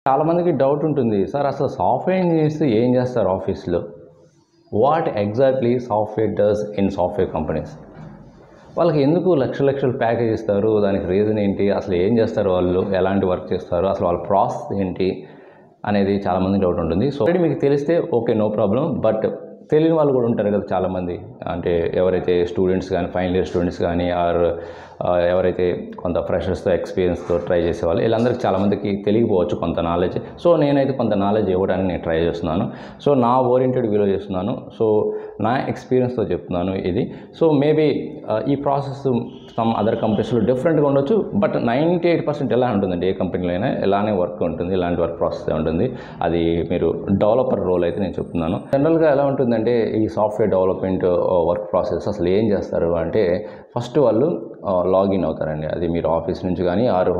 చాలామందికి డౌట్ ఉంటుంది సార్ అసలు సాఫ్ట్వేర్ ఇంజనీర్స్ ఏం చేస్తారు ఆఫీస్లో what exactly software does in software companies వాళ్ళకి ఎందుకు లక్ష లక్షలు ప్యాకేజ్ ఇస్తారు దానికి రీజన్ ఏంటి అసలు ఏం చేస్తారు వాళ్ళు ఎలాంటి వర్క్ చేస్తారు అసలు వాళ్ళ ప్రాసెస్ ఏంటి అనేది చాలామంది డౌట్ ఉంటుంది సో ఆల్రెడీ మీకు తెలిస్తే ఓకే నో ప్రాబ్లం బట్ తెలియని వాళ్ళు కూడా ఉంటారు కదా చాలామంది అంటే ఎవరైతే స్టూడెంట్స్ కానీ ఫైనల్ ఇయర్ స్టూడెంట్స్ కానీ ఆర్ ఎవరైతే కొంత ఫ్రెషర్స్తో ఎక్స్పీరియన్స్తో ట్రై చేసేవాళ్ళు వీళ్ళందరికీ చాలామందికి తెలియకపోవచ్చు కొంత నాలెడ్జ్ సో నేనైతే కొంత నాలెడ్జ్ ఇవ్వడానికి నేను ట్రై చేస్తున్నాను సో నా ఓరియంటెడ్ వీలో చేస్తున్నాను సో నా ఎక్స్పీరియన్స్తో చెప్తున్నాను ఇది సో మేబీ ఈ ప్రాసెస్ సమ్ అదర్ కంపెనీస్లో డిఫరెంట్గా ఉండొచ్చు బట్ నైంటీ ఎయిట్ పర్సెంట్ ఎలా ఉంటుందండి ఏ కంపెనీలో అయినా ఎలానే వర్క్ ఉంటుంది ఇలాంటి వర్క్ ప్రాసెస్ ఉంటుంది అది మీరు డెవలపర్ రోల్ అయితే నేను చెప్తున్నాను జనరల్గా ఎలా ఉంటుందంటే ఈ సాఫ్ట్వేర్ డెవలప్మెంట్ వర్క్ ప్రాసెస్ అసలు ఏం చేస్తారు అంటే ఫస్ట్ వాళ్ళు లాగిన్ అవుతారండి అది మీరు ఆఫీస్ నుంచి కానీ ఆరు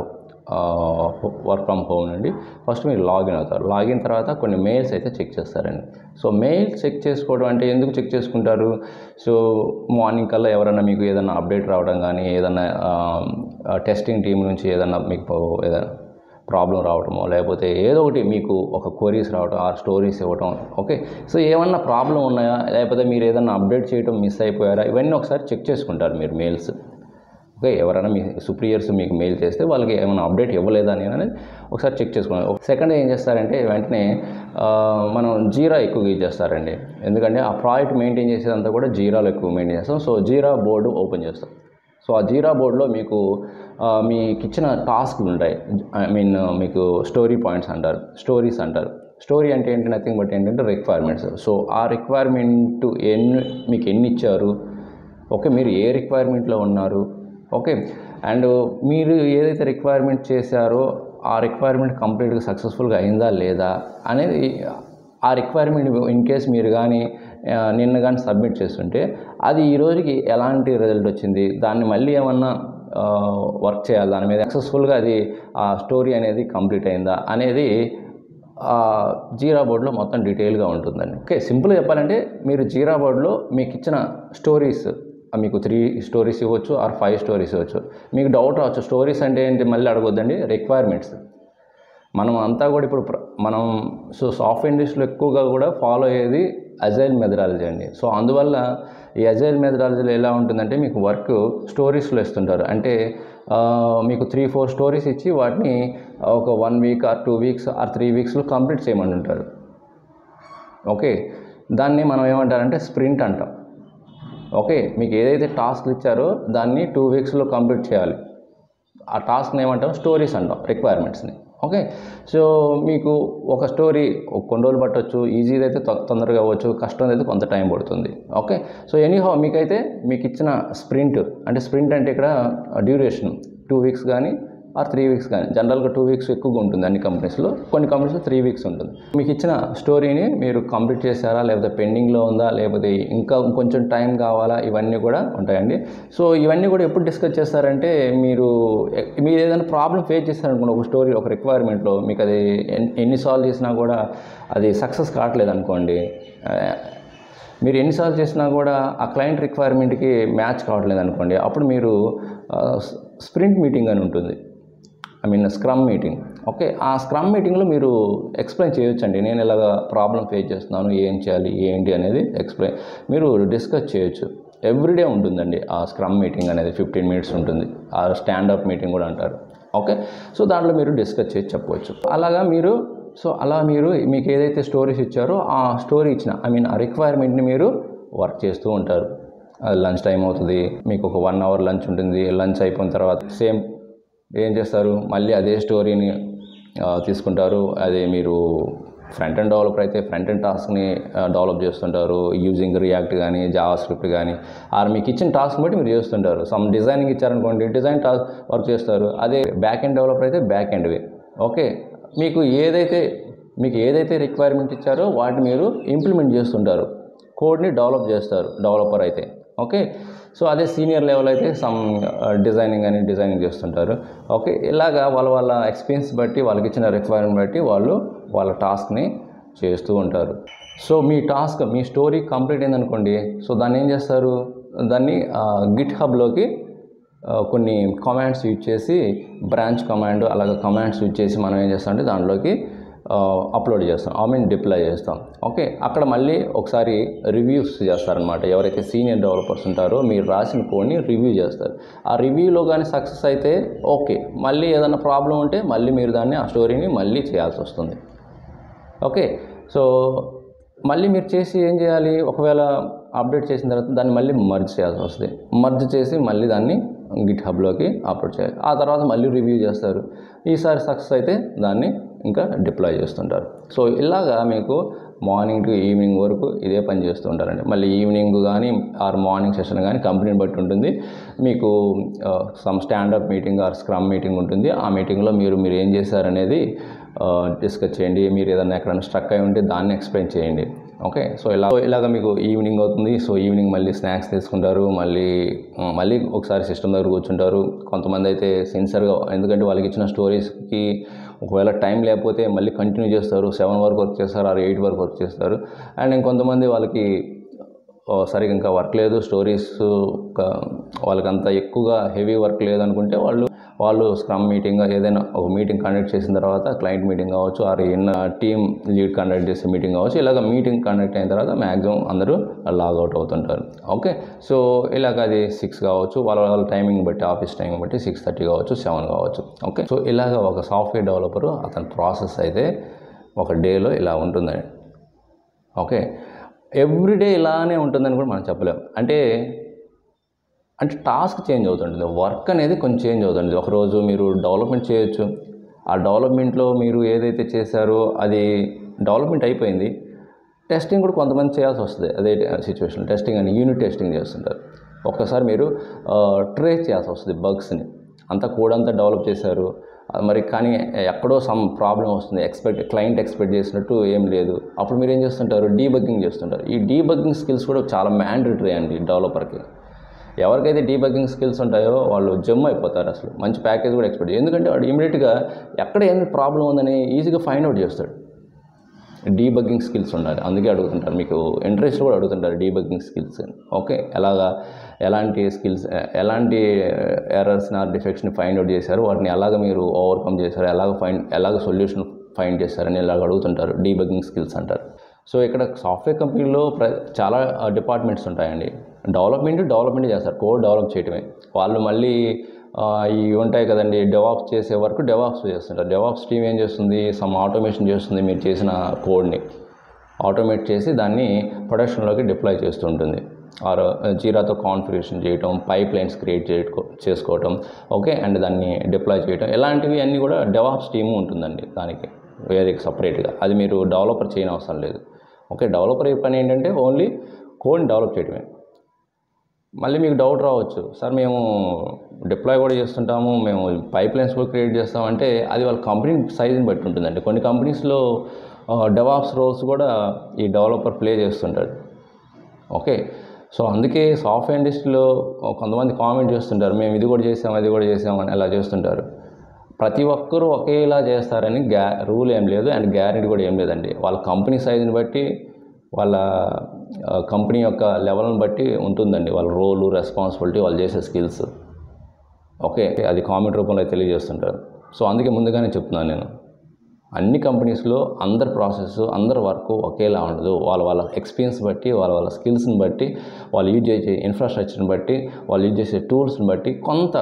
వర్క్ ఫ్రమ్ హోమ్ నుండి ఫస్ట్ మీరు లాగిన్ అవుతారు లాగిన్ తర్వాత కొన్ని మెయిల్స్ అయితే చెక్ చేస్తారండి సో మెయిల్ చెక్ చేసుకోవడం అంటే ఎందుకు చెక్ చేసుకుంటారు సో మార్నింగ్ కల్లా ఎవరైనా మీకు ఏదైనా అప్డేట్ రావడం కానీ ఏదైనా టెస్టింగ్ టీం నుంచి ఏదైనా మీకు ఏదైనా ప్రాబ్లం రావడమో లేకపోతే ఏదో ఒకటి మీకు ఒక క్వరీస్ రావడం ఆర్ స్టోరీస్ ఇవ్వడం ఓకే సో ఏమన్నా ప్రాబ్లం ఉన్నాయా లేకపోతే మీరు ఏదైనా అప్డేట్ చేయడం మిస్ అయిపోయారా ఇవన్నీ ఒకసారి చెక్ చేసుకుంటారు మీరు మెయిల్స్ ఓకే ఎవరైనా మీ సుప్రియర్స్ మీకు మెయిల్ చేస్తే వాళ్ళకి ఏమైనా అప్డేట్ ఇవ్వలేదా అని అనేది ఒకసారి చెక్ చేసుకున్నాను సెకండ్ ఏం చేస్తారంటే వెంటనే ఆ, మనం జీరా ఎక్కువ యూజ్ చేస్తారండి ఎందుకంటే ఆ ప్రాజెక్ట్ మెయింటైన్ చేసేదంతా కూడా జీరాలో ఎక్కువ మెయింటైన్ చేస్తాం సో జీరా బోర్డు ఓపెన్ చేస్తాం సో ఆ జీరా బోర్డులో మీకు ఆ, మీకు ఇచ్చిన టాస్క్లు ఉంటాయి ఐ మీన్ మీకు స్టోరీ పాయింట్స్ అంటారు స్టోరీస్ అంటారు స్టోరీ అంటే ఏంటి నథింగ్ బట్ ఏంటంటే రిక్వైర్మెంట్స్ సో ఆ రిక్వైర్మెంట్ ఎన్ని మీకు ఎన్ని ఇచ్చారు ఓకే మీరు ఏ రిక్వైర్మెంట్లో ఉన్నారు ఓకే అండ్ మీరు ఏదైతే రిక్వైర్మెంట్ చేశారో ఆ రిక్వైర్మెంట్ కంప్లీట్గా సక్సెస్ఫుల్గా అయిందా లేదా అనేది ఆ రిక్వైర్మెంట్ ఇన్ కేస్ మీరు కానీ ఆ, నిన్న కానీ సబ్మిట్ చేస్తుంటే అది ఈ రోజుకి ఎలాంటి రిజల్ట్ వచ్చింది దాన్ని మళ్ళీ ఏమన్నా వర్క్ చేయాలి దాని మీద సక్సెస్ఫుల్గా అది ఆ స్టోరీ అనేది కంప్లీట్ అయిందా అనేది ఆ జీరా బోర్డులో మొత్తం డీటెయిల్గా ఉంటుందండి ఓకే సింపుల్గా చెప్పాలంటే మీరు జీరా బోర్డులో మీకు ఇచ్చిన స్టోరీస్ మీకు త్రీ స్టోరీస్ ఇవ్వచ్చు ఆర్ ఫైవ్ స్టోరీస్ ఇవ్వచ్చు మీకు డౌట్ రావచ్చు స్టోరీస్ అంటే ఏంటి మళ్ళీ అడగొద్దండి రిక్వైర్మెంట్స్ మనం అంతా కూడా ఇప్పుడు ప్ర- మనం సో సాఫ్ట్వేర్ ఇండస్ట్రీలో ఎక్కువగా కూడా ఫాలో అయ్యేది అజైల్ మెథడాలజీ అండి సో అందువల్ల ఈ అజైల్ మెథడాలజీలో ఎలా ఉంటుందంటే మీకు వర్క్ స్టోరీస్లో ఇస్తుంటారు అంటే ఆ, మీకు త్రీ ఫోర్ స్టోరీస్ ఇచ్చి వాటిని ఒక one week or two weeks or three వీక్స్లో కంప్లీట్ చేయమని ఉంటారు ఓకే దాన్ని మనం ఏమంటారంటే స్ప్రింట్ అంటాం ఓకే మీకు ఏదైతే టాస్క్లు ఇచ్చారో దాన్ని టూ వీక్స్లో కంప్లీట్ చేయాలి ఆ టాస్క్ని ఏమంటాం స్టోరీస్ అంటాం రిక్వైర్మెంట్స్ని ఓకే సో మీకు ఒక స్టోరీ ఒక కొన్ని రోజులు పట్టవచ్చు ఈజీది అయితే తొ- తొందరగా అవ్వచ్చు కష్టం అయితే కొంత టైం పడుతుంది ఓకే సో ఎనీహౌ మీకైతే మీకు ఇచ్చిన స్ప్రింట్ అంటే స్ప్రింట్ అంటే ఇక్కడ డ్యూరేషన్ టూ వీక్స్ కానీ ఆర్ త్రీ వీక్స్ కానీ జనరల్గా టూ వీక్స్ ఎక్కువగా ఉంటుంది అన్ని కంపెనీస్లో కొన్ని కంపెనీస్లో త్రీ వీక్స్ ఉంటుంది మీకు ఇచ్చిన స్టోరీని మీరు కంప్లీట్ చేశారా లేకపోతే పెండింగ్లో ఉందా లేకపోతే ఇంకా కొంచెం టైం కావాలా ఇవన్నీ కూడా ఉంటాయండి సో ఇవన్నీ కూడా ఎప్పుడు డిస్కస్ చేస్తారంటే మీరు ఎ- మీరు ఏదైనా ప్రాబ్లం ఫేస్ చేస్తారనుకోండి ఒక స్టోరీ ఒక రిక్వైర్మెంట్లో మీకు అది ఎన్- ఎన్ని సాల్వ్ చేసినా కూడా అది సక్సెస్ కావట్లేదు అనుకోండి ఆ, మీరు ఎన్నిసార్లు చేసినా కూడా ఆ క్లయింట్ రిక్వైర్మెంట్కి మ్యాచ్ కావట్లేదు అనుకోండి అప్పుడు మీరు స్ప్రింట్ మీటింగ్ అని ఉంటుంది I mean scrum meeting okay ఆ స్క్రమ్ మీటింగ్లో మీరు ఎక్స్ప్లెయిన్ చేయొచ్చండి నేను ఇలాగ ప్రాబ్లం ఫేస్ చేస్తున్నాను ఏం చేయాలి ఏంటి అనేది ఎక్స్ప్లెయిన్ మీరు డిస్కస్ చేయొచ్చు ఎవ్రీడే ఉంటుందండి ఆ స్క్రమ్ మీటింగ్ అనేది ఫిఫ్టీన్ మినిట్స్ ఉంటుంది ఆ స్టాండప్ మీటింగ్ కూడా అంటారు ఓకే సో దాంట్లో మీరు డిస్కస్ చేసి చెప్పవచ్చు అలాగా మీరు సో అలా మీరు మీకు ఏదైతే స్టోరీస్ ఇచ్చారో ఆ స్టోరీ ఇచ్చిన ఐ మీన్ ఆ రిక్వైర్మెంట్ని మీరు వర్క్ చేస్తూ ఉంటారు లంచ్ టైం అవుతుంది మీకు ఒక వన్ అవర్ లంచ్ ఉంటుంది లంచ్ అయిపోయిన తర్వాత సేమ్ ఏం చేస్తారు మళ్ళీ అదే స్టోరీని ఆ, తీసుకుంటారు అదే మీరు ఫ్రంట్ అండ్ డెవలపర్ అయితే ఫ్రంట్ అండ్ టాస్క్ని డెవలప్ చేస్తుంటారు యూజింగ్ రియాక్ట్ కానీ జావా స్క్రిప్ట్ కానీ ఆర్ మీకు ఇచ్చిన టాస్క్ బట్టి మీరు చేస్తుంటారు సమ్ డిజైనింగ్ ఇచ్చారనుకోండి డిజైన్ టాస్క్ వర్క్ చేస్తారు అదే బ్యాక్ ఎండ్ డెవలపర్ అయితే బ్యాక్ ఎండ్వి ఓకే మీకు ఏదైతే మీకు ఏదైతే రిక్వైర్మెంట్ ఇచ్చారో వాటిని మీరు ఇంప్లిమెంట్ చేస్తుంటారు కోడ్ని డెవలప్ చేస్తారు డెవలపర్ అయితే ఓకే సో అదే సీనియర్ లెవెల్ అయితే సమ్ డిజైనింగ్ అని డిజైనింగ్ చేస్తుంటారు ఓకే ఇలాగా వాళ్ళ వాళ్ళ ఎక్స్పీరియన్స్ బట్టి వాళ్ళకి ఇచ్చిన రిక్వైర్మెంట్ బట్టి వాళ్ళు వాళ్ళ టాస్క్ని చేస్తూ ఉంటారు సో మీ టాస్క్ మీ స్టోరీ కంప్లీట్ అయిందనుకోండి సో దాన్ని ఏం చేస్తారు దాన్ని గిట్ హబ్లోకి ఆ, కొన్ని కమాండ్స్ యూజ్ చేసి బ్రాంచ్ కమాండ్ అలాగే కమాండ్స్ యూజ్ చేసి మనం ఏం చేస్తామంటే దాంట్లోకి అప్లోడ్ చేస్తాం ఐ మీన్ డిప్లాయ్ చేస్తాం ఓకే అక్కడ మళ్ళీ ఒకసారి రివ్యూస్ చేస్తారనమాట ఎవరైతే సీనియర్ డెవలపర్స్ ఉంటారో మీరు రాసిన కోడ్ని రివ్యూ చేస్తారు ఆ రివ్యూలో కానీ సక్సెస్ అయితే ఓకే మళ్ళీ ఏదైనా ప్రాబ్లం ఉంటే మళ్ళీ మీరు దాన్ని ఆ స్టోరీని మళ్ళీ చేయాల్సి వస్తుంది ఓకే సో మళ్ళీ మీరు చేసి ఏం చేయాలి ఒకవేళ అప్డేట్ చేసిన తర్వాత దాన్ని మళ్ళీ మర్జ్ చేయాల్సి వస్తుంది మర్జ్ చేసి మళ్ళీ దాన్ని గిట్ హబ్లోకి అప్లోడ్ చేయాలి ఆ తర్వాత మళ్ళీ రివ్యూ చేస్తారు ఈసారి సక్సెస్ అయితే దాన్ని ఇంకా డిప్లాయ్ చేస్తుంటారు సో ఇలాగా మీకు మార్నింగ్ టు ఈవినింగ్ వరకు ఇదే పని చేస్తూ ఉంటారండి మళ్ళీ ఈవినింగ్ కానీ ఆర్ మార్నింగ్ సెషన్ కానీ కంపెనీని బట్టి ఉంటుంది మీకు some standup meeting or scrum meeting ఉంటుంది ఆ మీటింగ్లో మీరు మీరు ఏం చేశారనేది డిస్కస్ చేయండి మీరు ఏదైనా ఎక్కడైనా స్ట్రక్ అయి ఉంటే దాన్ని ఎక్స్ప్లెయిన్ చేయండి ఓకే సో ఇలా ఇలాగ మీకు ఈవినింగ్ అవుతుంది సో ఈవినింగ్ మళ్ళీ స్నాక్స్ తీసుకుంటారు మళ్ళీ ఆ, మళ్ళీ ఒకసారి సిస్టమ్ దగ్గర కూర్చుంటారు కొంతమంది అయితే సిన్సియర్గా ఎందుకంటే వాళ్ళకి ఇచ్చిన స్టోరీస్కి ఒకవేళ టైం లేకపోతే మళ్ళీ కంటిన్యూ చేస్తారు సెవెన్ వరకు వర్క్ చేస్తారు ఆర్ ఎయిట్ వరకు వర్క్ చేస్తారు అండ్ ఇంకొంతమంది వాళ్ళకి ఓ, సరిగ్గా ఇంకా వర్క్ లేదు స్టోరీస్ వాళ్ళకి అంత ఎక్కువగా హెవీ వర్క్ లేదు అనుకుంటే వాళ్ళు వాళ్ళు స్క్రమ్ మీటింగ్ ఏదైనా ఒక మీటింగ్ కండక్ట్ చేసిన తర్వాత క్లయింట్ మీటింగ్ కావచ్చు or in team lead conduct చేసే మీటింగ్ కావచ్చు ఇలాగ మీటింగ్ కండక్ట్ అయిన తర్వాత మ్యాక్సిమం అందరూ లాగౌట్ అవుతుంటారు ఓకే సో ఇలాగ అది సిక్స్ కావచ్చు వాళ్ళ వాళ్ళ టైమింగ్ బట్టి ఆఫీస్ టైమింగ్ బట్టి సిక్స్ థర్టీ కావచ్చు సెవెన్ కావచ్చు ఓకే సో ఇలాగ ఒక సాఫ్ట్వేర్ డెవలపరు అతని ప్రాసెస్ అయితే ఒక డేలో ఇలా ఉంటుందండి ఓకే ఎవ్రీడే ఇలానే ఉంటుందని కూడా మనం చెప్పలేం అంటే అంటే టాస్క్ చేంజ్ అవుతుంటుంది వర్క్ అనేది కొంచెం చేంజ్ అవుతుంది ఒకరోజు మీరు డెవలప్మెంట్ చేయొచ్చు ఆ డెవలప్మెంట్లో మీరు ఏదైతే చేశారో అది డెవలప్మెంట్ అయిపోయింది టెస్టింగ్ కూడా కొంతమంది చేయాల్సి వస్తుంది అదే సిచ్యువేషన్ టెస్టింగ్ అని యూనిట్ టెస్టింగ్ చేస్తుంటారు ఒక్కసారి మీరు ట్రేస్ చేయాల్సి వస్తుంది బగ్స్ని అంతా కోడ్ అంతా డెవలప్ చేశారు అది మరి కానీ ఎక్కడో సమ్ ప్రాబ్లం వస్తుంది ఎక్స్పెక్ట్ క్లయింట్ ఎక్స్పెక్ట్ చేసినట్టు ఏం లేదు అప్పుడు మీరు ఏం చేస్తుంటారు డీబగ్గింగ్ చేస్తుంటారు ఈ డీబగ్గింగ్ స్కిల్స్ కూడా చాలా మ్యాండేటరీ అండి డెవలపర్కి ఎవరికైతే డీబగ్గింగ్ స్కిల్స్ ఉంటాయో వాళ్ళు జమ్ అయిపోతారు అసలు మంచి ప్యాకేజ్ కూడా ఎక్స్పెక్ట్ ఎందుకంటే వాడు ఇమీడియట్గా ఎక్కడ ఏం ప్రాబ్లం ఉందని ఈజీగా ఫైండ్ అవుట్ చేస్తాడు డీబగ్గింగ్ స్కిల్స్ ఉండాలి అందుకే అడుగుతుంటారు మీకు ఇంట్రెస్ట్ కూడా అడుగుతుంటారు డీబగ్గింగ్ స్కిల్స్ ఓకే ఎలాగా ఎలాంటి స్కిల్స్ ఎలాంటి ఎర్రర్స్ని ఆర్ డిఫెక్ట్స్ని ఫైండ్ అవుట్ చేశారు వాటిని ఎలాగ మీరు ఓవర్కమ్ చేశారు ఎలాగ ఫైండ్ ఎలాగ సొల్యూషన్ ఫైండ్ చేశారని ఇలాగ అడుగుతుంటారు డీబగ్గింగ్ స్కిల్స్ అంటారు సో ఇక్కడ సాఫ్ట్వేర్ కంపెనీలో ప్ర చాలా డిపార్ట్మెంట్స్ ఉంటాయండి డెవలప్మెంట్ డెవలప్మెంట్ చేస్తారు కోడ్ డెవలప్ చేయడమే వాళ్ళు మళ్ళీ ఆ, ఇవి ఉంటాయి కదండి డెవాప్స్ చేసే వరకు డెవాప్స్ చేస్తుంటారు డెవాప్స్ టీమ్ ఏం చేస్తుంది సమ్ ఆటోమేషన్ చేస్తుంది మీరు చేసిన కోడ్ని ఆటోమేట్ చేసి దాన్ని ప్రొడక్షన్లోకి డిప్లాయ్ చేస్తుంటుంది ఆర్ జీరాతో కాన్ఫిగరేషన్ చేయటం పైప్ లైన్స్ క్రియేట్ చేయటం చేసుకోవటం ఓకే అండ్ దాన్ని డిప్లాయ్ చేయటం ఇలాంటివి అన్నీ కూడా డెవాప్స్ టీము ఉంటుందండి దానికి వేరే సపరేట్గా అది మీరు డెవలపర్ చేయని అవసరం లేదు ఓకే డెవలపర్ పని ఏంటంటే ఓన్లీ కోడ్ని డెవలప్ చేయడమే మళ్ళీ మీకు డౌట్ రావచ్చు సార్ మేము డిప్లాయ్ కూడా చేస్తుంటాము మేము పైప్ లైన్స్ కూడా క్రియేట్ చేస్తామంటే అది వాళ్ళ కంపెనీ సైజుని బట్టి ఉంటుందండి కొన్ని కంపెనీస్లో డెవాప్స్ రోల్స్ కూడా ఈ డెవలపర్ ప్లే చేస్తుంటాడు ఓకే సో అందుకే సాఫ్ట్వేర్ ఇండస్ట్రీలో కొంతమంది కామెంట్ చేస్తుంటారు మేము ఇది కూడా చేసాం అది కూడా చేసామని అలా చేస్తుంటారు ప్రతి ఒక్కరూ ఒకేలా చేస్తారని గ్యా రూల్ ఏం లేదు అండ్ గ్యారెంటీ కూడా ఏం లేదండి వాళ్ళ కంపెనీ సైజుని బట్టి వాళ్ళ ఆ, కంపెనీ యొక్క లెవెల్ని బట్టి ఉంటుందండి వాళ్ళ రోలు రెస్పాన్సిబిలిటీ వాళ్ళు చేసే స్కిల్స్ ఓకే అది కామెంట్ రూపంలో తెలియజేస్తుంటారు సో అందుకే ముందుగానే చెప్తున్నాను నేను అన్ని కంపెనీస్లో అందరి ప్రాసెస్ అందరి వర్క్ ఒకేలా ఉండదు వాళ్ళ వాళ్ళ ఎక్స్పీరియన్స్ బట్టి వాళ్ళ వాళ్ళ స్కిల్స్ని బట్టి వాళ్ళు యూజ్ చేసే ఇన్ఫ్రాస్ట్రక్చర్ని బట్టి వాళ్ళు యూజ్ చేసే టూల్స్ని బట్టి కొంత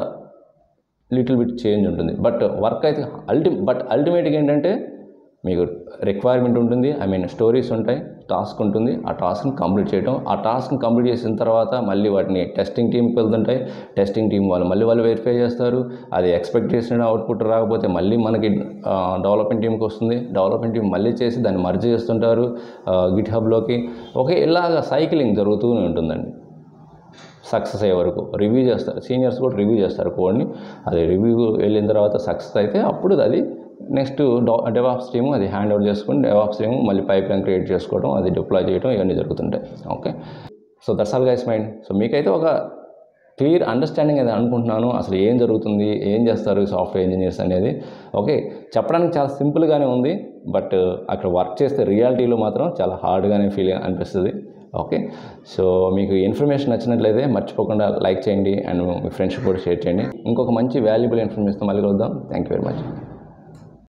లిటిల్ బిట్ చేంజ్ ఉంటుంది బట్ వర్క్ అయితే అల్టి బట్ అల్టిమేట్గా ఏంటంటే మీకు రిక్వైర్మెంట్ ఉంటుంది ఐ మీన్ స్టోరీస్ ఉంటాయి టాస్క్ ఉంటుంది ఆ టాస్క్ని కంప్లీట్ చేయడం ఆ టాస్క్ని కంప్లీట్ చేసిన తర్వాత మళ్ళీ వాటిని టెస్టింగ్ టీంకి వెళ్తుంటాయి టెస్టింగ్ టీం వాళ్ళు మళ్ళీ వాళ్ళు వెరిఫై చేస్తారు అది ఎక్స్పెక్ట్ చేసిన అవుట్పుట్ రాకపోతే మళ్ళీ మనకి డెవలప్మెంట్ టీంకి వస్తుంది డెవలప్మెంట్ టీం మళ్ళీ చేసి దాన్ని మర్జ్ చేస్తుంటారు గిట్ హబ్లోకి ఓకే ఇలాగ సైక్లింగ్ జరుగుతూనే ఉంటుందండి సక్సెస్ అయ్యే వరకు రివ్యూ చేస్తారు సీనియర్స్ కూడా రివ్యూ చేస్తారు కోడ్ని అది రివ్యూ వెళ్ళిన తర్వాత సక్సెస్ అయితే అప్పుడు అది నెక్స్ట్ డెవాప్స్ టీమ్ అది హ్యాండ్ ఓవర్ చేసుకుని డెవాప్స్ టీమ్ మళ్ళీ పైప్ లైన్ క్రియేట్ చేసుకోవడం అది డిప్లాయ్ చేయడం ఇవన్నీ జరుగుతుంటాయి okay so that's all guys mind so మీకైతే ఒక క్లియర్ అండర్స్టాండింగ్ అది అనుకుంటున్నాను అసలు ఏం జరుగుతుంది ఏం చేస్తారు సాఫ్ట్వేర్ ఇంజనీర్స్ అనేది ఓకే చెప్పడానికి చాలా సింపుల్గానే ఉంది బట్ అక్కడ వర్క్ చేస్తే రియాలిటీలో మాత్రం చాలా హార్డ్గానే ఫీల్ అనిపిస్తుంది ఓకే సో మీకు ఇన్ఫర్మేషన్ నచ్చినట్లయితే మర్చిపోకుండా లైక్ చేయండి అండ్ మీ ఫ్రెండ్స్ కూడా షేర్ చేయండి ఇంకొక మంచి వాల్యుబుల్ ఇన్ఫర్మేషన్ మళ్ళీ కలుద్దాం థ్యాంక్ యూ వెరీ మచ్